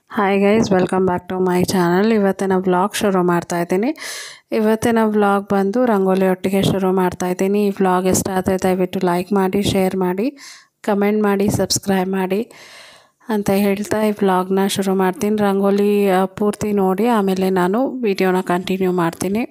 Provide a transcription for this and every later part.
hi guys welcome back to my channel ಇವತ್ತಿನ vlog ಶುರು ಮಾಡ್ತಾ ಇದ್ದೀನಿ ಇವತ್ತಿನ ವ್ಲಾಗ್ ಬಂದು ರಂಗೋಲಿ ಒಟ್ಟಿಗೆ ಶುರು ಮಾಡ್ತಾ ಇದ್ದೀನಿ ಈ ವ್ಲಾಗ್ ಇಷ್ಟ ಆದರೆ ದಯವಿಟ್ಟು ಲೈಕ್ ಮಾಡಿ ಶೇರ್ ಮಾಡಿ ಕಮೆಂಟ್ ಮಾಡಿ ಸಬ್ಸ್ಕ್ರೈಬ್ ಮಾಡಿ ಅಂತ ಹೇಳ್ತಾ ಈ ವ್ಲಾಗ್ನ ಶುರು ಮಾಡ್ತೀನಿ ರಂಗೋಲಿ ಆ, ಪೂರ್ತಿ ನೋಡಿ ಆಮೇಲೆ ನಾನು ವಿಡಿಯೋನ ಕಂಟಿನ್ಯೂ ಮಾಡ್ತೀನಿ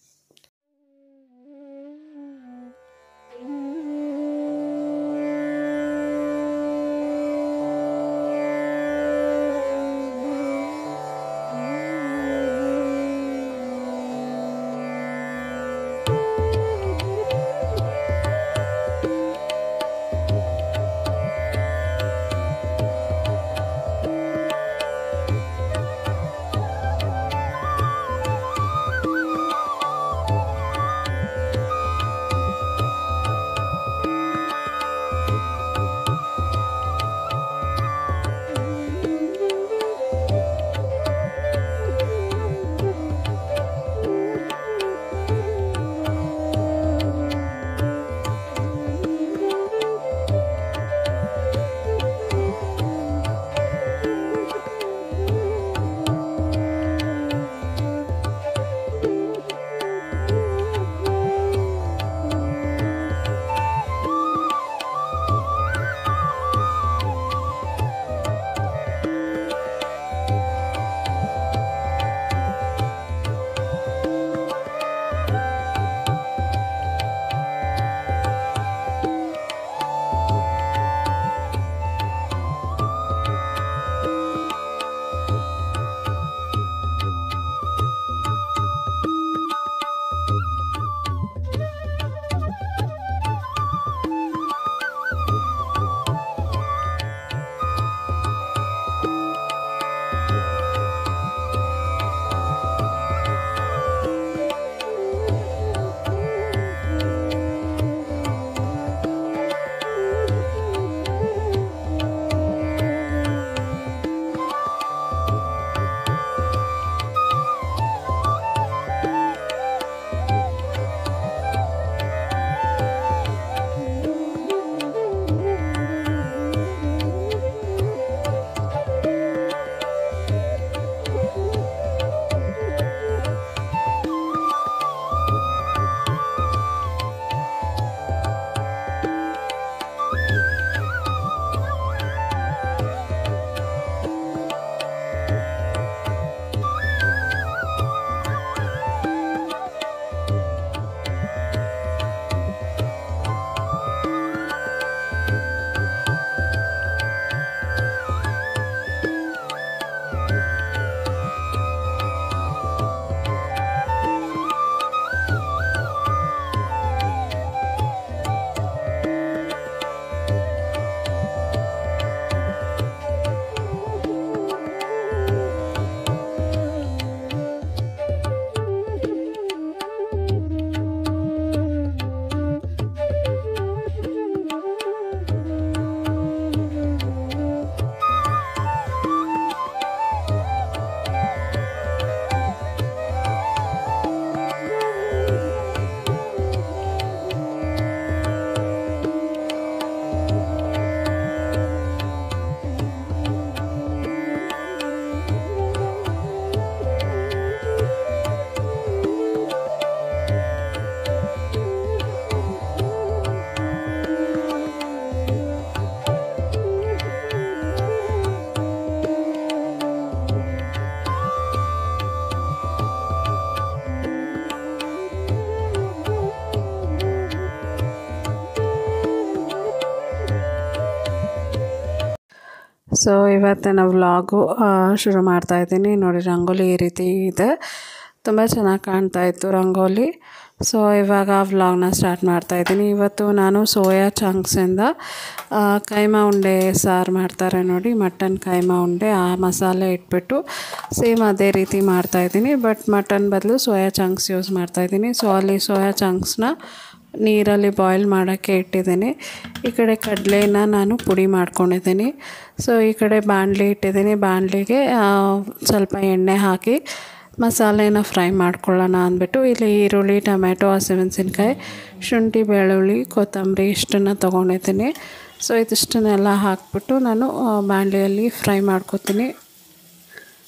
ಸೊ ಇವತ್ತಿನ ವ್ಲಾಗು ಶುರು ಮಾಡ್ತಾ ಇದ್ದೀನಿ ನೋಡಿ ರಂಗೋಲಿ ಈ ರೀತಿ ಇದೆ ತುಂಬ ಚೆನ್ನಾಗಿ ಕಾಣ್ತಾ ಇತ್ತು ರಂಗೋಲಿ ಸೊ ಇವಾಗ ವ್ಲಾಗ್ನ ಸ್ಟಾರ್ಟ್ ಮಾಡ್ತಾ ಇದ್ದೀನಿ ಇವತ್ತು ನಾನು ಸೋಯಾ ಚಂಕ್ಸಿಂದ ಆ, ಕೈಮಾ ಉಂಡೆ ಸಾರು ಮಾಡ್ತಾರೆ ನೋಡಿ ಮಟನ್ ಕೈಮಾ ಉಂಡೆ ಆ ಮಸಾಲೆ ಇಟ್ಬಿಟ್ಟು ಸೇಮ್ ಅದೇ ರೀತಿ ಮಾಡ್ತಾಯಿದ್ದೀನಿ ಬಟ್ ಮಟನ್ ಬದಲು ಸೋಯಾ ಚಂಕ್ಸ್ ಯೂಸ್ ಮಾಡ್ತಾಯಿದ್ದೀನಿ ಸೊ ಅಲ್ಲಿ ಸೋಯಾ ಚಂಕ್ಸ್ನ ನೀರಲ್ಲಿ ಬಾಯ್ಲ್ ಮಾಡೋಕ್ಕೆ ಇಟ್ಟಿದ್ದೀನಿ ಈ ಕಡೆ ಕಡಲೆನ ನಾನು ಪುಡಿ ಮಾಡ್ಕೊಂಡಿದ್ದೀನಿ ಸೊ ಈ ಕಡೆ ಬಾಣಲಿ ಇಟ್ಟಿದ್ದೀನಿ ಬಾಣಲಿಗೆ ಸ್ವಲ್ಪ ಎಣ್ಣೆ ಹಾಕಿ ಮಸಾಲೆನ ಫ್ರೈ ಮಾಡ್ಕೊಳ್ಳೋಣ ಅಂದ್ಬಿಟ್ಟು ಇಲ್ಲಿ ಈರುಳ್ಳಿ ಟೊಮೆಟೊ ಹಸಿಮೆಣಸಿನ್ಕಾಯಿ ಶುಂಠಿ ಬೆಳ್ಳುಳ್ಳಿ ಕೊತ್ತಂಬರಿ ಇಷ್ಟನ್ನು ತೊಗೊಂಡಿದ್ದೀನಿ ಸೊ ಇದಿಷ್ಟನ್ನೆಲ್ಲ ಹಾಕ್ಬಿಟ್ಟು ನಾನು ಬಾಣಲಿಯಲ್ಲಿ ಫ್ರೈ ಮಾಡ್ಕೊತೀನಿ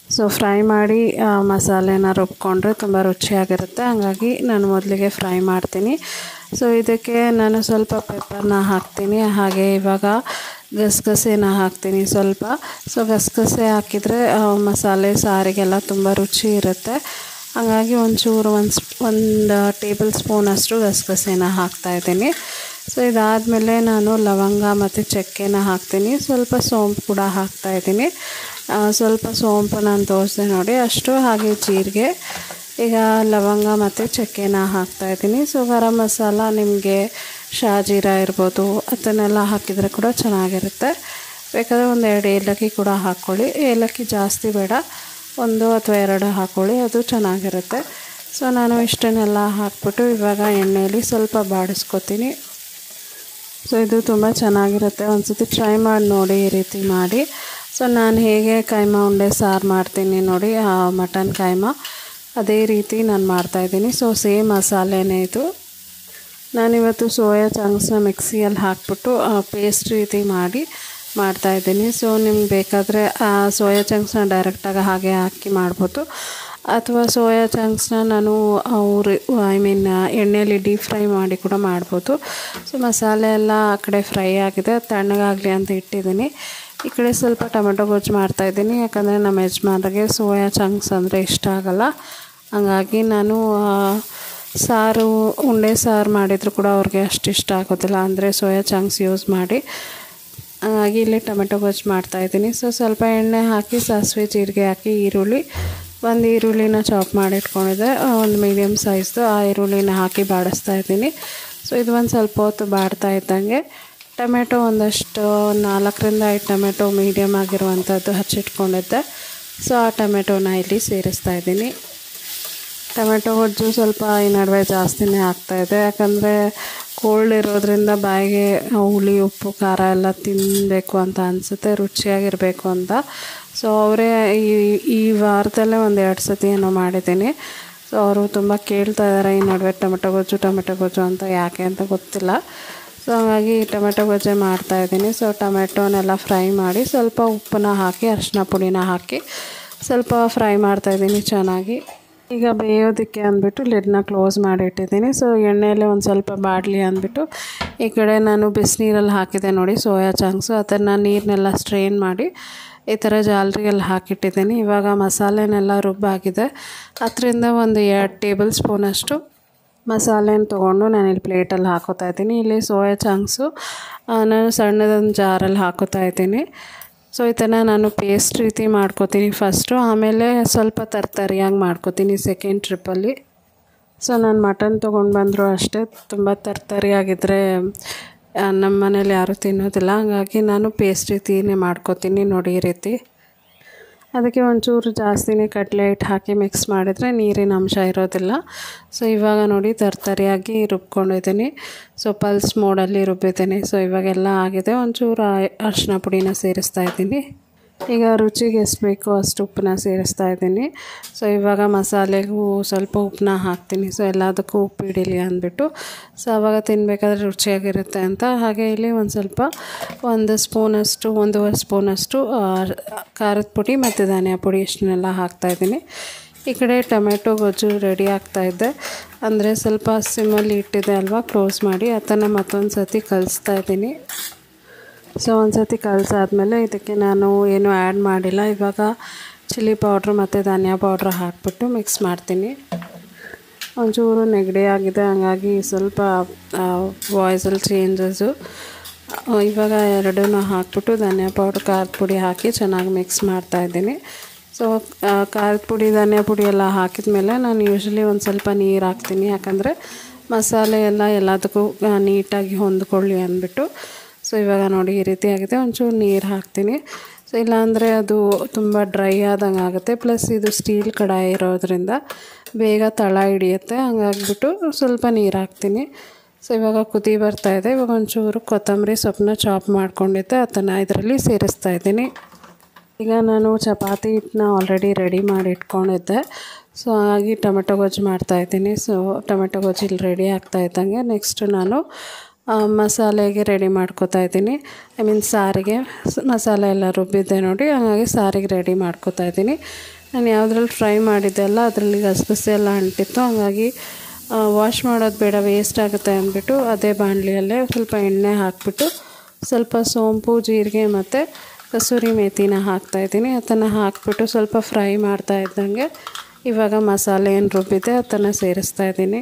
ಸೊ ಫ್ರೈ ಮಾಡಿ ಆ, ಮಸಾಲೆನ ರುಬ್ಕೊಂಡ್ರೆ ತುಂಬ ರುಚಿಯಾಗಿರುತ್ತೆ ಹಾಗಾಗಿ ನಾನು ಮೊದಲಿಗೆ ಫ್ರೈ ಮಾಡ್ತೀನಿ ಸೊ ಇದಕ್ಕೆ ನಾನು ಸ್ವಲ್ಪ ಪೆಪ್ಪರ್ನ ಹಾಕ್ತೀನಿ ಹಾಗೆ ಇವಾಗ ಗಸಗಸೆನ ಹಾಕ್ತೀನಿ ಸ್ವಲ್ಪ ಸೊ ಗಸಗಸೆ ಹಾಕಿದರೆ ಆ, ಮಸಾಲೆ ಸಾರಿಗೆಲ್ಲ ತುಂಬ ರುಚಿ ಇರುತ್ತೆ ಹಾಗಾಗಿ ಒಂಚೂರು ಒಂದು ಸ್ಪ್ ಒಂದು ಟೇಬಲ್ ಸ್ಪೂನಷ್ಟು ಗಸಗಸೆನ ಹಾಕ್ತಾಯಿದ್ದೀನಿ ಸೊ ಇದಾದಮೇಲೆ ನಾನು ಲವಂಗ ಮತ್ತು ಚಕ್ಕೆನ ಹಾಕ್ತೀನಿ ಸ್ವಲ್ಪ ಸೋಂಪು ಕೂಡ ಹಾಕ್ತಾಯಿದ್ದೀನಿ ಸ್ವಲ್ಪ ಸೋಂಪು ನಾನು ತೋರಿಸ್ದೆ ನೋಡಿ ಅಷ್ಟು ಹಾಗೆ ಜೀರಿಗೆ ಈಗ ಲವಂಗ ಮತ್ತು ಚಕ್ಕೆನ ಹಾಕ್ತಾಯಿದ್ದೀನಿ ಸೊ ಗರಂ ಮಸಾಲ ನಿಮಗೆ ಶಾಜೀರ ಇರ್ಬೋದು ಅದನ್ನೆಲ್ಲ ಹಾಕಿದರೆ ಕೂಡ ಚೆನ್ನಾಗಿರುತ್ತೆ ಬೇಕಾದರೆ ಒಂದು ಎರಡು ಏಲಕ್ಕಿ ಕೂಡ ಹಾಕ್ಕೊಳ್ಳಿ ಏಲಕ್ಕಿ ಜಾಸ್ತಿ ಬೇಡ ಒಂದು ಅಥವಾ ಎರಡು ಹಾಕ್ಕೊಳ್ಳಿ ಅದು ಚೆನ್ನಾಗಿರುತ್ತೆ ಸೊ ನಾನು ಇಷ್ಟನ್ನೆಲ್ಲ ಹಾಕ್ಬಿಟ್ಟು ಇವಾಗ ಎಣ್ಣೆಯಲ್ಲಿ ಸ್ವಲ್ಪ ಬಾಡಿಸ್ಕೊತೀನಿ ಸೊ ಇದು ತುಂಬ ಚೆನ್ನಾಗಿರುತ್ತೆ ಒಂದು ಸತಿ ಟ್ರೈ ಮಾಡಿ ನೋಡಿ ಈ ರೀತಿ ಮಾಡಿ ಸೊ ನಾನು ಹೇಗೆ ಕೈಮಾ ಉಂಡೆ ಸಾರು ಮಾಡ್ತೀನಿ ನೋಡಿ ಆ ಮಟನ್ ಕೈಮಾ ಅದೇ ರೀತಿ ನಾನು ಮಾಡ್ತಾಯಿದ್ದೀನಿ ಸೊ ಸೇಮ್ ಮಸಾಲೆನೇ ಇದು ನಾನಿವತ್ತು ಸೋಯಾ ಚಂಕ್ಸ್ನ ಮಿಕ್ಸಿಯಲ್ಲಿ ಹಾಕ್ಬಿಟ್ಟು ಪೇಸ್ಟ್ ರೀತಿ ಮಾಡಿ ಮಾಡ್ತಾಯಿದ್ದೀನಿ ಸೊ ನಿಮ್ಗೆ ಬೇಕಾದರೆ ಆ ಸೋಯಾ ಚಂಕ್ಸ್ನ ಡೈರೆಕ್ಟಾಗಿ ಹಾಗೆ ಹಾಕಿ ಮಾಡ್ಬೋದು ಅಥವಾ ಸೋಯಾ ಚಂಕ್ಸ್ನ ನಾನು ಅವ್ರು ಐ ಮೀನ್ ಎಣ್ಣೆಯಲ್ಲಿ ಡೀಪ್ ಫ್ರೈ ಮಾಡಿ ಕೂಡ ಮಾಡ್ಬೋದು ಸೊ ಮಸಾಲೆ ಎಲ್ಲ ಆ ಕಡೆ ಫ್ರೈ ಆಗಿದೆ ತಣ್ಣಗಾಗಲಿ ಅಂತ ಇಟ್ಟಿದ್ದೀನಿ ಈ ಕಡೆ ಸ್ವಲ್ಪ ಟೊಮೆಟೊ ಗೊಜ್ಜು ಮಾಡ್ತಾಯಿದ್ದೀನಿ ಯಾಕಂದರೆ ನಮ್ಮ ಯಜಮಾನ್ರಿಗೆ ಸೋಯಾ ಚಂಕ್ಸ್ ಅಂದರೆ ಇಷ್ಟ ಆಗಲ್ಲ ಹಂಗಾಗಿ ನಾನು ಆ, ಸಾರು ಉಂಡೆ ಸಾರು ಮಾಡಿದರೂ ಕೂಡ ಅವ್ರಿಗೆ ಅಷ್ಟು ಇಷ್ಟ ಆಗೋದಿಲ್ಲ ಅಂದರೆ ಸೋಯಾ ಚಂಕ್ಸ್ ಯೂಸ್ ಮಾಡಿ ಹಾಗಾಗಿ ಇಲ್ಲಿ ಟೊಮೆಟೊ ಗೊಜ್ಜು ಮಾಡ್ತಾಯಿದ್ದೀನಿ ಸೊ ಸ್ವಲ್ಪ ಎಣ್ಣೆ ಹಾಕಿ ಸಾಸಿವೆ ಜೀರಿಗೆ ಹಾಕಿ ಈರುಳ್ಳಿ ಒಂದು ಈರುಳ್ಳಿನ ಚಾಪ್ ಮಾಡಿ ಇಟ್ಕೊಂಡಿದ್ದೆ ಒಂದು ಮೀಡಿಯಮ್ ಸೈಜ್ದು ಆ ಈರುಳ್ಳಿನ ಹಾಕಿ ಬಾಡಿಸ್ತಾ ಇದ್ದೀನಿ ಸೊ ಇದು ಒಂದು ಸ್ವಲ್ಪ ಹೊತ್ತು ಬಾಡ್ತಾ ಇದ್ದಂಗೆ ಟೊಮೆಟೊ ಒಂದಷ್ಟು ನಾಲ್ಕರಿಂದ ಐದು ಟೊಮೆಟೊ ಮೀಡಿಯಮ್ ಆಗಿರುವಂಥದ್ದು ಹಚ್ಚಿಟ್ಕೊಂಡಿದ್ದೆ ಸೊ ಆ ಟೊಮೆಟೊನ ಇಲ್ಲಿ ಸೇರಿಸ್ತಾ ಇದ್ದೀನಿ ಟೊಮೆಟೊ ಗೊಜ್ಜು ಸ್ವಲ್ಪ ಈ ನಡುವೆ ಜಾಸ್ತಿನೇ ಆಗ್ತಾಯಿದೆ ಯಾಕಂದರೆ ಕೋಲ್ಡ್ ಇರೋದ್ರಿಂದ ಬಾಯಿಗೆ ಹುಳಿ ಉಪ್ಪು ಖಾರ ಎಲ್ಲ ತಿನ್ನಬೇಕು ಅಂತ ಅನಿಸುತ್ತೆ ರುಚಿಯಾಗಿರಬೇಕು ಅಂತ ಸೊ ಅವರೇ ಈ ಈ ವಾರದಲ್ಲೇ ಒಂದು ಎರಡು ಸತಿ ಏನೋ ಮಾಡಿದ್ದೀನಿ ಸೊ ಅವರು ತುಂಬ ಕೇಳ್ತಾ ಇದ್ದಾರೆ ಈ ನಡುವೆ ಟೊಮೆಟೊ ಗೊಜ್ಜು ಟೊಮೆಟೊ ಗೊಜ್ಜು ಅಂತ ಯಾಕೆ ಅಂತ ಗೊತ್ತಿಲ್ಲ ಸೊ ಹಾಗಾಗಿ ಟೊಮೆಟೊ ಗೊಜ್ಜೆ ಮಾಡ್ತಾಯಿದ್ದೀನಿ ಸೊ ಟೊಮೆಟೊನೆಲ್ಲ ಫ್ರೈ ಮಾಡಿ ಸ್ವಲ್ಪ ಉಪ್ಪನ್ನ ಹಾಕಿ ಅರಿಶಿನ ಪುಡಿನ ಹಾಕಿ ಸ್ವಲ್ಪ ಫ್ರೈ ಮಾಡ್ತಾಯಿದ್ದೀನಿ ಚೆನ್ನಾಗಿ ಈಗ ಬೇಯೋದಕ್ಕೆ ಅಂದ್ಬಿಟ್ಟು ಲಿಡ್ನ ಕ್ಲೋಸ್ ಮಾಡಿ ಇಟ್ಟಿದ್ದೀನಿ ಸೊ ಎಣ್ಣೆಯಲ್ಲೇ ಒಂದು ಸ್ವಲ್ಪ ಬಾಡಲಿ ಅಂದ್ಬಿಟ್ಟು ಈ ಕಡೆ ನಾನು ಬಿಸಿನೀರಲ್ಲಿ ಹಾಕಿದೆ ನೋಡಿ ಸೋಯಾ ಚಂಕ್ಸು ಅದನ್ನು ನೀರನ್ನೆಲ್ಲ ಸ್ಟ್ರೈನ್ ಮಾಡಿ ಈ ಥರ ಜಾಲರಿಯಲ್ಲಿ ಹಾಕಿಟ್ಟಿದ್ದೀನಿ ಇವಾಗ ಮಸಾಲೆನೆಲ್ಲ ರುಬ್ಬಾಗಿದೆ ಅದರಿಂದ ಒಂದು ಎರಡು ಟೇಬಲ್ ಸ್ಪೂನಷ್ಟು ಮಸಾಲೆನ ತೊಗೊಂಡು ನಾನು ಇಲ್ಲಿ ಪ್ಲೇಟಲ್ಲಿ ಹಾಕೋತಾ ಇದ್ದೀನಿ ಇಲ್ಲಿ ಸೋಯಾ ಚಂಕ್ಸು ನಾನು ಸಣ್ಣದೊಂದು ಜಾರಲ್ಲಿ ಹಾಕೋತಾ ಇದ್ದೀನಿ ಸೊ ಇದನ್ನು ನಾನು ಪೇಸ್ಟ್ ರೀತಿ ಮಾಡ್ಕೋತೀನಿ ಫಸ್ಟು ಆಮೇಲೆ ಸ್ವಲ್ಪ ತರ್ತರಿಯಾಗಿ ಮಾಡ್ಕೋತೀನಿ ಸೆಕೆಂಡ್ ಟ್ರಿಪ್ಪಲ್ಲಿ ಸೊ ನಾನು ಮಟನ್ ತೊಗೊಂಡು ಬಂದರೂ ಅಷ್ಟೇ ತುಂಬ ತರ್ತರಿಯಾಗಿದ್ದರೆ ನಮ್ಮ ಮನೇಲಿ ಯಾರೂ ತಿನ್ನೋದಿಲ್ಲ ಹಾಗಾಗಿ ನಾನು ಪೇಸ್ಟ್ ರೀತಿಯೇ ಮಾಡ್ಕೋತೀನಿ ನೋಡಿ ಈ ರೀತಿ ಅದಕ್ಕೆ ಒಂಚೂರು ಜಾಸ್ತಿನೇ ಕಡಲೆ ಹಿಟ್ಟು ಹಾಕಿ ಮಿಕ್ಸ್ ಮಾಡಿದರೆ ನೀರಿನ ಅಂಶ ಇರೋದಿಲ್ಲ ಸೊ ಇವಾಗ ನೋಡಿ ತರ್ತರಿಯಾಗಿ ರುಬ್ಕೊಂಡಿದ್ದೀನಿ ಸೊ ಪಲ್ಸ್ ಮೋಡಲ್ಲಿ ರುಬ್ಬಿದ್ದೀನಿ ಸೊ ಇವಾಗೆಲ್ಲ ಆಗಿದೆ ಒಂಚೂರು ಅರಿಶಿನ ಪುಡಿನ ಸೇರಿಸ್ತಾ ಇದ್ದೀನಿ ಈಗ ರುಚಿಗೆ ಎಷ್ಟು ಬೇಕೋ ಅಷ್ಟು ಉಪ್ಪನ್ನ ಸೇರಿಸ್ತಾ ಇದ್ದೀನಿ ಸೊ ಇವಾಗ ಮಸಾಲೆಗೂ ಸ್ವಲ್ಪ ಉಪ್ಪನ್ನ ಹಾಕ್ತೀನಿ ಸೊ ಎಲ್ಲದಕ್ಕೂ ಉಪ್ಪು ಹಿಡೀಲಿ ಅಂದ್ಬಿಟ್ಟು ಸೊ ಆವಾಗ ತಿನ್ನಬೇಕಾದ್ರೆ ರುಚಿಯಾಗಿರುತ್ತೆ ಅಂತ ಹಾಗೆ ಇಲ್ಲಿ ಒಂದು ಸ್ವಲ್ಪ ಒಂದು ಸ್ಪೂನಷ್ಟು ಒಂದೂವರೆ ಸ್ಪೂನಷ್ಟು ಆ, ಖಾರದ ಪುಡಿ ಮತ್ತು ಧನಿಯಾ ಪುಡಿ ಇಷ್ಟನ್ನೆಲ್ಲ ಹಾಕ್ತಾಯಿದ್ದೀನಿ ಈ ಕಡೆ ಟೊಮೆಟೊ ಗೊಜ್ಜು ರೆಡಿ ಆಗ್ತಾಯಿದ್ದೆ ಅಂದರೆ ಸ್ವಲ್ಪ ಸಿಮ್ಮಲ್ಲಿ ಇಟ್ಟಿದೆ ಅಲ್ವಾ ಕ್ಲೋಸ್ ಮಾಡಿ ಅದನ್ನು ಮತ್ತೊಂದು ಸತಿ ಕಲಿಸ್ತಾ ಇದ್ದೀನಿ ಸೊ ಒಂದು ಸತಿ ಕಲಸಾದ್ಮೇಲೆ ಇದಕ್ಕೆ ನಾನು ಏನು ಆ್ಯಡ್ ಮಾಡಿಲ್ಲ ಇವಾಗ ಚಿಲ್ಲಿ ಪೌಡ್ರ್ ಮತ್ತು ಧನಿಯಾ ಪೌಡ್ರ್ ಹಾಕ್ಬಿಟ್ಟು ಮಿಕ್ಸ್ ಮಾಡ್ತೀನಿ ಒಂಚೂರು ನೆಗಡಿ ಆಗಿದೆ ಹಂಗಾಗಿ ಸ್ವಲ್ಪ ವಾಯ್ಸಲ್ಲಿ ಚೇಂಜಸ್ಸು ಇವಾಗ ಎರಡೂ ಹಾಕ್ಬಿಟ್ಟು ಧನಿಯಾ ಪೌಡ್ರ್ ಖಾರದ ಪುಡಿ ಹಾಕಿ ಚೆನ್ನಾಗಿ ಮಿಕ್ಸ್ ಮಾಡ್ತಾಯಿದ್ದೀನಿ ಸೊ ಖಾರದ ಪುಡಿ ಧನಿಯಾ ಪುಡಿ ಎಲ್ಲ ಹಾಕಿದ ಮೇಲೆ ನಾನು ಯೂಶ್ವಲಿ ಒಂದು ಸ್ವಲ್ಪ ನೀರು ಹಾಕ್ತೀನಿ ಯಾಕಂದರೆ ಮಸಾಲೆ ಎಲ್ಲ ಎಲ್ಲದಕ್ಕೂ ಆ, ನೀಟಾಗಿ ಹೊಂದ್ಕೊಳ್ಳಿ ಅಂದ್ಬಿಟ್ಟು ಸೊ ಇವಾಗ ನೋಡಿ ಈ ರೀತಿ ಆಗಿದೆ ಒಂಚೂರು ನೀರು ಹಾಕ್ತೀನಿ ಸೊ ಇಲ್ಲಾಂದರೆ ಅದು ತುಂಬ ಡ್ರೈ ಆದಂಗೆ ಆಗುತ್ತೆ ಪ್ಲಸ್ ಇದು ಸ್ಟೀಲ್ ಕಡಾಯಿ ಇರೋದ್ರಿಂದ ಬೇಗ ತಳ ಹಿಡಿಯುತ್ತೆ ಹಂಗಾಗ್ಬಿಟ್ಟು ಸ್ವಲ್ಪ ನೀರು ಹಾಕ್ತೀನಿ ಸೊ ಇವಾಗ ಕುದಿ ಬರ್ತಾ ಇದೆ ಇವಾಗ ಒಂಚೂರು ಕೊತ್ತಂಬರಿ ಸೊಪ್ಪನ್ನ ಚಾಪ್ ಮಾಡ್ಕೊಂಡಿದ್ದೆ ಅದನ್ನು ಇದರಲ್ಲಿ ಸೇರಿಸ್ತಾ ಇದ್ದೀನಿ ಈಗ ನಾನು ಚಪಾತಿ ಹಿಟ್ಟನ್ನ ಆಲ್ರೆಡಿ ರೆಡಿ ಮಾಡಿ ಇಟ್ಕೊಂಡಿದ್ದೆ ಸೊ ಹಾಗಾಗಿ ಟೊಮೆಟೊ ಗೊಜ್ಜು ಮಾಡ್ತಾಯಿದ್ದೀನಿ ಸೊ ಟೊಮೆಟೊ ಗೊಜ್ಜು ಇಲ್ಲಿ ರೆಡಿ ಆಗ್ತಾ ಇದ್ದಂಗೆ ನೆಕ್ಸ್ಟ್ ನಾನು ಆ, ಮಸಾಲೆಗೆ ರೆಡಿ ಮಾಡ್ಕೋತಾ ಇದ್ದೀನಿ ಐ ಮೀನ್ ಸಾರಿಗೆ ಸ್- ಮಸಾಲೆ ಎಲ್ಲ ರುಬ್ಬಿದ್ದೆ ನೋಡಿ ಹಾಗಾಗಿ ಸಾರಿಗೆ ರೆಡಿ ಮಾಡ್ಕೋತಾ ಇದ್ದೀನಿ ನಾನು ಯಾವುದ್ರಲ್ಲಿ ಫ್ರೈ ಮಾಡಿದ್ದೆ ಅಲ್ಲ ಅದರಲ್ಲಿ ಗಸಗಸೆ ಎಲ್ಲ ಅಂಟಿತ್ತು ಹಾಗಾಗಿ ವಾಶ್ ಮಾಡೋದು ಬೇಡ ವೇಸ್ಟ್ ಆಗುತ್ತೆ ಅಂದ್ಬಿಟ್ಟು ಅದೇ ಬಾಣಲಿಯಲ್ಲೇ ಸ್ವಲ್ಪ ಎಣ್ಣೆ ಹಾಕಿಬಿಟ್ಟು ಸ್ವಲ್ಪ ಸೋಂಪು ಜೀರಿಗೆ ಮತ್ತು ಕಸೂರಿ ಮೇಥಿನ ಹಾಕ್ತಾಯಿದ್ದೀನಿ ಅದನ್ನು ಹಾಕಿಬಿಟ್ಟು ಸ್ವಲ್ಪ ಫ್ರೈ ಮಾಡ್ತಾ ಇದ್ದಂಗೆ ಇವಾಗ ಮಸಾಲೆ ಏನು ರುಬ್ಬಿದೆ ಅದನ್ನು ಸೇರಿಸ್ತಾ ಇದ್ದೀನಿ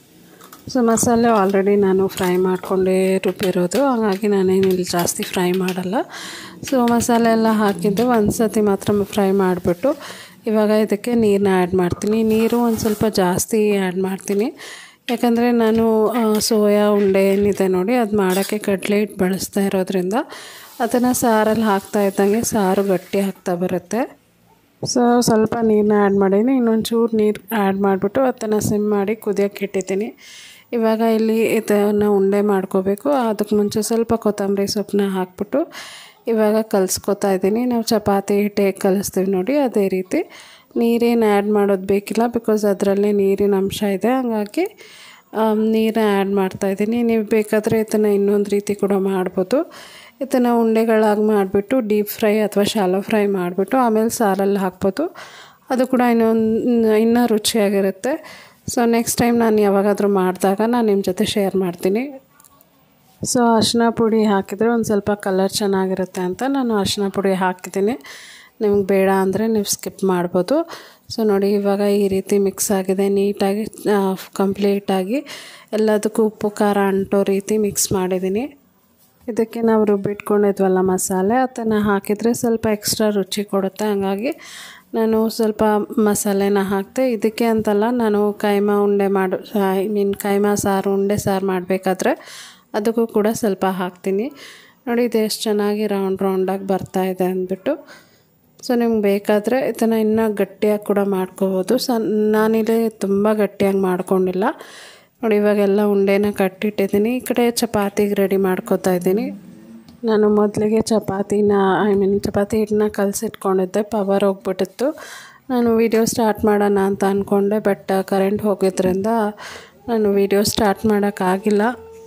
ಸೊ ಮಸಾಲೆ ಆಲ್ರೆಡಿ ನಾನು ಫ್ರೈ ಮಾಡಿಕೊಂಡೇ ರುಬ್ಬಿರೋದು ಹಾಗಾಗಿ ನಾನೇನು ಇಲ್ಲಿ ಜಾಸ್ತಿ ಫ್ರೈ ಮಾಡಲ್ಲ ಸೊ ಮಸಾಲೆ ಎಲ್ಲ ಹಾಕಿದ್ದು ಒಂದು ಸತಿ ಮಾತ್ರ ಫ್ರೈ ಮಾಡಿಬಿಟ್ಟು ಇವಾಗ ಇದಕ್ಕೆ ನೀರನ್ನ ಆ್ಯಡ್ ಮಾಡ್ತೀನಿ ನೀರು ಒಂದು ಸ್ವಲ್ಪ ಜಾಸ್ತಿ ಆ್ಯಡ್ ಮಾಡ್ತೀನಿ ಯಾಕಂದರೆ ನಾನು ಸೋಯಾ ಉಂಡೆ ಏನಿದೆ ನೋಡಿ ಅದು ಮಾಡೋಕ್ಕೆ ಕಡಲೆ ಹಿಟ್ಟು ಬಳಸ್ತಾ ಇರೋದ್ರಿಂದ ಅದನ್ನು ಸಾರಲ್ಲಿ ಹಾಕ್ತಾ ಇದ್ದಂಗೆ ಸಾರು ಗಟ್ಟಿ ಆಗ್ತಾ ಬರುತ್ತೆ ಸೊ ಸ್ವಲ್ಪ ನೀರನ್ನ ಆ್ಯಡ್ ಮಾಡೀನಿ ಇನ್ನೊಂದು ಚೂರು ನೀರು ಆ್ಯಡ್ ಮಾಡಿಬಿಟ್ಟು ಅದನ್ನು ಸಿಮ್ ಮಾಡಿ ಕುದಿಯೋಕ್ಕೆ ಇಟ್ಟಿದ್ದೀನಿ ಇವಾಗ ಇಲ್ಲಿ ಇದನ್ನು ಉಂಡೆ ಮಾಡ್ಕೋಬೇಕು ಅದಕ್ಕೆ ಮುಂಚೆ ಸ್ವಲ್ಪ ಕೊತ್ತಂಬರಿ ಸೊಪ್ಪನ್ನ ಹಾಕ್ಬಿಟ್ಟು ಇವಾಗ ಕಲಿಸ್ಕೊತಾ ಇದ್ದೀನಿ ನಾವು ಚಪಾತಿ ಹಿಟ್ಟು ಹೇಗೆ ಕಲಿಸ್ತೀವಿ ನೋಡಿ ಅದೇ ರೀತಿ ನೀರೇನು ಆ್ಯಡ್ ಮಾಡೋದು ಬೇಕಿಲ್ಲ ಬಿಕಾಸ್ ಅದರಲ್ಲೇ ನೀರಿನ ಅಂಶ ಇದೆ ಹಾಗಾಗಿ ನೀರನ್ನ ಆ್ಯಡ್ ಮಾಡ್ತಾಯಿದ್ದೀನಿ ನೀವು ಬೇಕಾದರೆ ಇದನ್ನು ಇನ್ನೊಂದು ರೀತಿ ಕೂಡ ಮಾಡ್ಬೋದು ಇದನ್ನು ಉಂಡೆಗಳಾಗಿ ಮಾಡಿಬಿಟ್ಟು ಡೀಪ್ ಫ್ರೈ ಅಥವಾ ಶಾಲೋ ಫ್ರೈ ಮಾಡಿಬಿಟ್ಟು ಆಮೇಲೆ ಸಾರಲ್ಲಿ ಹಾಕ್ಬೋದು ಅದು ಕೂಡ ಇನ್ನೊಂದು ಇನ್ನೂ ರುಚಿಯಾಗಿರುತ್ತೆ ಸೊ ನೆಕ್ಸ್ಟ್ ಟೈಮ್ ನಾನು ಯಾವಾಗಾದರೂ ಮಾಡಿದಾಗ ನಾನು ನಿಮ್ಮ ಜೊತೆ ಶೇರ್ ಮಾಡ್ತೀನಿ ಸೊ ಅರಿಶಿನ ಪುಡಿ ಹಾಕಿದರೆ ಒಂದು ಸ್ವಲ್ಪ ಕಲರ್ ಚೆನ್ನಾಗಿರುತ್ತೆ ಅಂತ ನಾನು ಅರಿಶಿನ ಪುಡಿ ಹಾಕಿದ್ದೀನಿ ನಿಮ್ಗೆ ಬೇಡ ಅಂದರೆ ನೀವು ಸ್ಕಿಪ್ ಮಾಡ್ಬೋದು ಸೊ ನೋಡಿ ಇವಾಗ ಈ ರೀತಿ ಮಿಕ್ಸ್ ಆಗಿದೆ ನೀಟಾಗಿ ಕಂಪ್ಲೀಟಾಗಿ ಎಲ್ಲದಕ್ಕೂ ಉಪ್ಪು ಖಾರ ಅಂಟೋ ರೀತಿ ಮಿಕ್ಸ್ ಮಾಡಿದ್ದೀನಿ ಇದಕ್ಕೆ ನಾವು ರುಬ್ಬಿಟ್ಕೊಂಡಿದ್ವಲ್ಲ ಮಸಾಲೆ ಅದನ್ನು ಹಾಕಿದರೆ ಸ್ವಲ್ಪ ಎಕ್ಸ್ಟ್ರಾ ರುಚಿ ಕೊಡುತ್ತೆ ಹಾಗಾಗಿ ನಾನು ಸ್ವಲ್ಪ ಮಸಾಲೆನ ಹಾಕಿದೆ ಇದಕ್ಕೆ ಅಂತಲ್ಲ ನಾನು ಕೈಮಾ ಉಂಡೆ ಮಾಡು ಐ ಮೀನ್ ಕೈಮಾ ಸಾರು ಉಂಡೆ ಸಾರು ಮಾಡಬೇಕಾದ್ರೆ ಅದಕ್ಕೂ ಕೂಡ ಸ್ವಲ್ಪ ಹಾಕ್ತೀನಿ ನೋಡಿ ಇದು ಎಷ್ಟು ಚೆನ್ನಾಗಿ ರೌಂಡ್ ರೌಂಡಾಗಿ ಬರ್ತಾಯಿದೆ ಅಂದ್ಬಿಟ್ಟು ಸೊ ನಿಮ್ಗೆ ಬೇಕಾದರೆ ಇದನ್ನು ಇನ್ನೂ ಗಟ್ಟಿಯಾಗಿ ಕೂಡ ಮಾಡ್ಕೋಬೋದು ಸ ನಾನಿಲ್ಲಿ ತುಂಬ ಗಟ್ಟಿಯಾಗಿ ಮಾಡ್ಕೊಂಡಿಲ್ಲ ನೋಡಿ ಇವಾಗೆಲ್ಲ ಉಂಡೆನ ಕಟ್ಟಿಟ್ಟಿದ್ದೀನಿ ಈ ಕಡೆ ಚಪಾತಿಗೆ ರೆಡಿ ಮಾಡ್ಕೋತಾ ಇದ್ದೀನಿ ನಾನು ಮೊದಲಿಗೆ ಚಪಾತಿನ ಐ ಮೀನ್ ಚಪಾತಿ ಹಿಟ್ಟನ್ನ ಕಲಸಿಟ್ಕೊಂಡಿದ್ದೆ ಪವರ್ ಹೋಗ್ಬಿಟ್ಟಿತ್ತು ನಾನು ವೀಡಿಯೋ ಸ್ಟಾರ್ಟ್ ಮಾಡೋಣ ಅಂತ ಅಂದ್ಕೊಂಡೆ ಬಟ್ ಕರೆಂಟ್ ಹೋಗಿದ್ರಿಂದ ನಾನು ವೀಡಿಯೋ ಸ್ಟಾರ್ಟ್ ಮಾಡೋಕ್ಕಾಗಿಲ್ಲ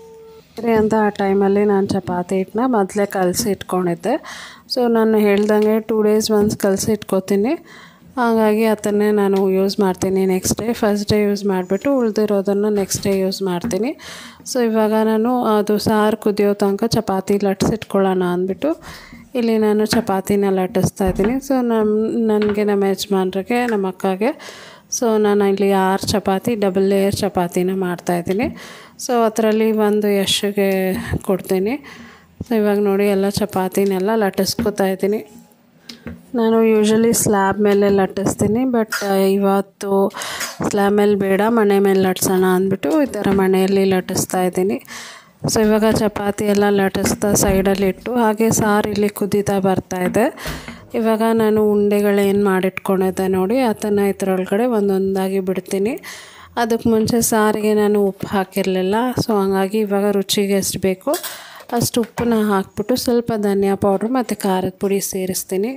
ಸರಿ ಅಂತ ಆ ಟೈಮಲ್ಲಿ ನಾನು ಚಪಾತಿ ಹಿಟ್ಟನ್ನ ಮೊದಲೇ ಕಲಸಿ ಇಟ್ಕೊಂಡಿದ್ದೆ ಸೊ ನಾನು ಹೇಳ್ದಂಗೆ ಟೂ ಡೇಸ್ ಒನ್ಸ್ ಕಲಸಿ ಇಟ್ಕೋತೀನಿ ಹಾಗಾಗಿ ಅದನ್ನೇ ನಾನು ಯೂಸ್ ಮಾಡ್ತೀನಿ next day first day use ಮಾಡಿಬಿಟ್ಟು ಉಳಿದಿರೋದನ್ನು ನೆಕ್ಸ್ಟ್ ಡೇ ಯೂಸ್ ಮಾಡ್ತೀನಿ ಸೊ ಇವಾಗ ನಾನು ಅದು ಸಾರು ಕುದಿಯೋ ತನಕ ಚಪಾತಿ ಲಟ್ಸಿಟ್ಕೊಳ್ಳೋಣ ಅಂದ್ಬಿಟ್ಟು ಇಲ್ಲಿ ನಾನು ಚಪಾತಿನ ಲಟ್ಟಿಸ್ತಾ ಇದ್ದೀನಿ ಸೊ ನಮ್ಮ ನನಗೆ ನಮ್ಮ ಯಜಮಾನ್ರಿಗೆ ನಮ್ಮ ಅಕ್ಕಗೆ ಸೊ ನಾನು ಇಲ್ಲಿ ಆರು ಚಪಾತಿ ಡಬಲ್ ಲೇಯರ್ ಚಪಾತಿನ ಮಾಡ್ತಾಯಿದ್ದೀನಿ ಸೊ ಅದರಲ್ಲಿ ಒಂದು ಯಶ್ಗೆ ಕೊಡ್ತೀನಿ ಸೊ ಇವಾಗ ನೋಡಿ ಎಲ್ಲ ಚಪಾತಿನೆಲ್ಲ ಲಟ್ಟಿಸ್ಕೊತಾ ಇದ್ದೀನಿ ನಾನು ಯೂಶ್ವಲಿ ಸ್ಲ್ಯಾಬ್ ಮೇಲೆ ಲಟ್ಟಿಸ್ತೀನಿ ಬಟ್ ಇವತ್ತು ಸ್ಲ್ಯಾಬ್ ಮೇಲೆ ಬೇಡ ಮನೆ ಮೇಲೆ ಲಟ್ಸೋಣ ಅಂದ್ಬಿಟ್ಟು ಈ ಥರ ಮನೆಯಲ್ಲಿ ಲಟ್ಟಿಸ್ತಾ ಇದ್ದೀನಿ ಸೊ ಇವಾಗ ಚಪಾತಿ ಎಲ್ಲ ಲಟ್ಟಿಸ್ತಾ ಸೈಡಲ್ಲಿ ಇಟ್ಟು ಹಾಗೆ ಸಾರು ಇಲ್ಲಿ ಕುದೀತಾ ಬರ್ತಾಯಿದೆ ಇವಾಗ ನಾನು ಉಂಡೆಗಳೇನು ಮಾಡಿಟ್ಕೊಂಡಿದ್ದೆ ನೋಡಿ ಅದನ್ನು ಇದರೊಳಗಡೆ ಒಂದೊಂದಾಗಿ ಬಿಡ್ತೀನಿ ಅದಕ್ಕೆ ಮುಂಚೆ ಸಾರಿಗೆ ನಾನು ಉಪ್ಪು ಹಾಕಿರಲಿಲ್ಲ ಸೊ ಹಂಗಾಗಿ ಇವಾಗ ರುಚಿಗೆ ಎಷ್ಟು ಬೇಕು ಅಷ್ಟು ಉಪ್ಪನ್ನ ಹಾಕ್ಬಿಟ್ಟು ಸ್ವಲ್ಪ ಧನಿಯಾ ಪೌಡ್ರ್ ಮತ್ತು ಖಾರದ ಪುಡಿ ಸೇರಿಸ್ತೀನಿ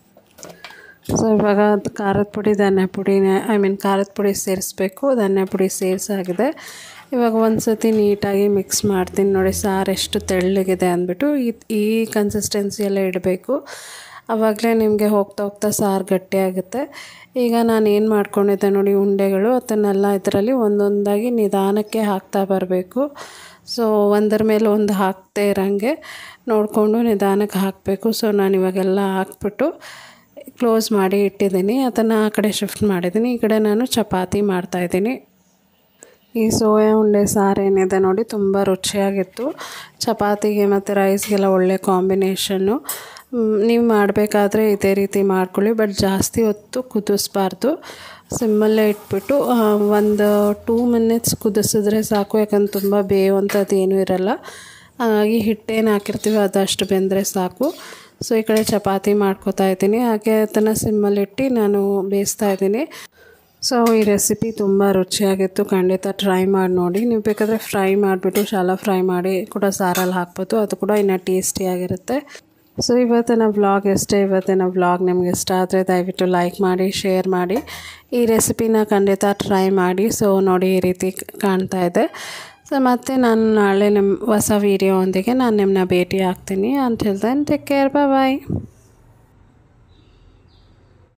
ಸೊ ಇವಾಗ ಅದು ಖಾರದ ಪುಡಿ ಧನಿಯಾ ಪುಡಿನೇ ಐ ಮೀನ್ ಖಾರದ ಪುಡಿ ಸೇರಿಸ್ಬೇಕು ಧನಿಯಾ ಪುಡಿ ಸೇರಿಸಾಗಿದೆ ಇವಾಗ ಒಂದು ಸತಿ ನೀಟಾಗಿ ಮಿಕ್ಸ್ ಮಾಡ್ತೀನಿ ನೋಡಿ ಸಾರು ಎಷ್ಟು ತೆಳ್ಳಗಿದೆ ಅಂದ್ಬಿಟ್ಟು ಈ ಈ ಕನ್ಸಿಸ್ಟೆನ್ಸಿಯಲ್ಲೇ ಇಡಬೇಕು ಆವಾಗಲೇ ನಿಮಗೆ ಹೋಗ್ತಾ ಹೋಗ್ತಾ ಸಾರು ಗಟ್ಟಿಯಾಗುತ್ತೆ ಈಗ ನಾನು ಏನು ಮಾಡ್ಕೊಂಡಿದ್ದೆ ನೋಡಿ ಉಂಡೆಗಳು ಅದನ್ನೆಲ್ಲ ಇದರಲ್ಲಿ ಒಂದೊಂದಾಗಿ ನಿಧಾನಕ್ಕೆ ಹಾಕ್ತಾ ಬರಬೇಕು ಸೊ ಒಂದರ ಮೇಲೆ ಒಂದು ಹಾಕ್ತಾ ಇರೋಂಗೆ ನೋಡಿಕೊಂಡು ನಿಧಾನಕ್ಕೆ ಹಾಕಬೇಕು ಸೊ ನಾನು ಇವಾಗೆಲ್ಲ ಹಾಕ್ಬಿಟ್ಟು ಕ್ಲೋಸ್ ಮಾಡಿ ಇಟ್ಟಿದ್ದೀನಿ ಅದನ್ನು ಆ ಕಡೆ ಶಿಫ್ಟ್ ಮಾಡಿದ್ದೀನಿ ಈ ಕಡೆ ನಾನು ಚಪಾತಿ ಮಾಡ್ತಾಯಿದ್ದೀನಿ ಈ ಸೋಯಾ ಉಂಡೆ ಸಾರು ಏನಿದೆ ನೋಡಿ ತುಂಬ ರುಚಿಯಾಗಿತ್ತು ಚಪಾತಿಗೆ ಮತ್ತು ರೈಸ್ಗೆಲ್ಲ ಒಳ್ಳೆ ಕಾಂಬಿನೇಷನ್ನು ನೀವು ಮಾಡಬೇಕಾದ್ರೆ ಇದೇ ರೀತಿ ಮಾಡ್ಕೊಳ್ಳಿ ಬಟ್ ಜಾಸ್ತಿ ಹೊತ್ತು ಕುದಿಸ್ಬಾರ್ದು ಸಿಮ್ಮಲ್ಲೇ ಇಟ್ಬಿಟ್ಟು ಒಂದು ಟೂ ಮಿನಿಟ್ಸ್ ಕುದಿಸಿದ್ರೆ ಸಾಕು ಯಾಕಂದ್ರೆ ತುಂಬ ಬೇಯುವಂಥದ್ದು ಏನೂ ಇರಲ್ಲ ಹಾಗಾಗಿ ಹಿಟ್ಟೇನು ಹಾಕಿರ್ತೀವಿ ಅದಷ್ಟು ಬೆಂದರೆ ಸಾಕು ಸೊ ಈ ಕಡೆ ಚಪಾತಿ ಮಾಡ್ಕೋತಾ ಇದ್ದೀನಿ ಹಾಗೆ ಅದನ್ನು ಸಿಮ್ಮಲ್ಲಿಟ್ಟು ನಾನು ಬೇಯಿಸ್ತಾ ಇದ್ದೀನಿ ಸೊ ಈ ರೆಸಿಪಿ ತುಂಬ ರುಚಿಯಾಗಿತ್ತು ಖಂಡಿತ ಟ್ರೈ ಮಾಡಿ ನೋಡಿ ನೀವು ಬೇಕಾದರೆ ಫ್ರೈ ಮಾಡಿಬಿಟ್ಟು ಶಾಲ ಫ್ರೈ ಮಾಡಿ ಕೂಡ ಸಾರಲ್ಲಿ ಹಾಕ್ಬೋದು ಅದು ಕೂಡ ಇನ್ನೂ ಟೇಸ್ಟಿಯಾಗಿರುತ್ತೆ ಸೊ ಇವತ್ತಿನ ವ್ಲಾಗ್ ಎಷ್ಟೇ ಇವತ್ತಿನ ವ್ಲಾಗ್ ನಿಮ್ಗೆ ಇಷ್ಟ ಆದರೆ ದಯವಿಟ್ಟು ಲೈಕ್ ಮಾಡಿ ಶೇರ್ ಮಾಡಿ ಈ ರೆಸಿಪಿನ ಖಂಡಿತ ಟ್ರೈ ಮಾಡಿ ಸೊ ನೋಡಿ ಈ ರೀತಿ ಕಾಣ್ತಾ ಇದೆ ಸೊ ಮತ್ತೆ ನಾನು ನಾಳೆ ನಿಮ್ಮ ಹೊಸ ವೀಡಿಯೋ ಒಂದಿಗೆ ನಾನು ನಿಮ್ಮನ್ನ ಭೇಟಿ ಆಗ್ತೀನಿ ಅಂತ ಹೇಳ್ದೆ ಟೇಕ್ ಕೇರ್ ಬಾಯ್